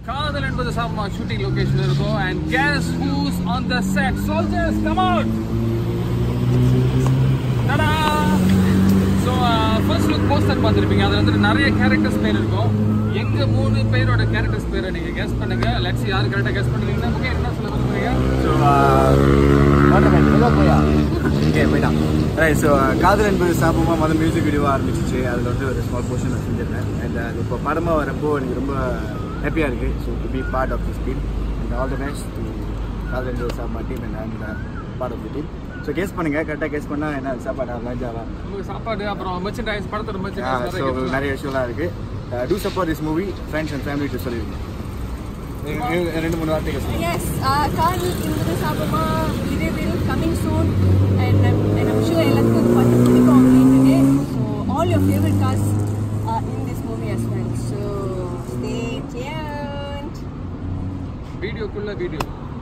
காதல் Enbadhu Saabama shooting location இருக்கும் and guess who's on the set soldiers come out டடா so first look poster பார்த்துருப்பீங்க அதில் வந்து நிறைய கேரக்டர்ஸ் பேர் இருக்கும் எங்க மூணு பேரோட கேரக்டர்ஸ் பேரை நீங்க கெஸ் பண்ணுங்க லட்சி யார் கரெக்டாக கெஸ் பண்ணுவீங்கன்னா முக்கியம் என்ன சொல்ல விரும்புறீங்க ஸோ போயா ஓகே போயிட்டான் ரைட் ஸோ காதல் என்பது சாபமாக மொதல் மியூசிக் வீடியோவாக ஆரம்பிச்சிச்சு அதில் வந்து ஒரு ஸ்மால் போர்ஷன் நான் செஞ்சிருந்தேன் அண்ட் அது இப்போ படமாக வரப்போ எனக்கு ரொம்ப ஹாப்பியாக இருக்குது so to be part of this team and all the best to Kaadhal Enbadhu Saabama team and and part of the team so guess பண்ணுங்கள் கரெக்டாக கேஸ் பண்ணால் என்ன சாப்பாடு லஞ்சாவா உங்களுக்கு சாப்பாடு அப்புறம் மெர்ச்சன்டைஸ் படத்தோட ஸோ மெர்ச்சன்டைஸ் நிறைய விஷயம்லாம் இருக்குது to support this movie friends and family டு சொல்லிடுங்க ரெண்டு மூணு வார்த்தைகள் சொல்லுங்கள் Yes, uh, காதல் என்பது சாபமா விரைவில் coming soon and and I'm sure எல்லாத்துக்கும் இது பார்த்து பிடிக்கும் அப்படின்ட்டு so all your favourite guys in this movie as well so stay tuned வீடியோக்குள்ள வீடியோ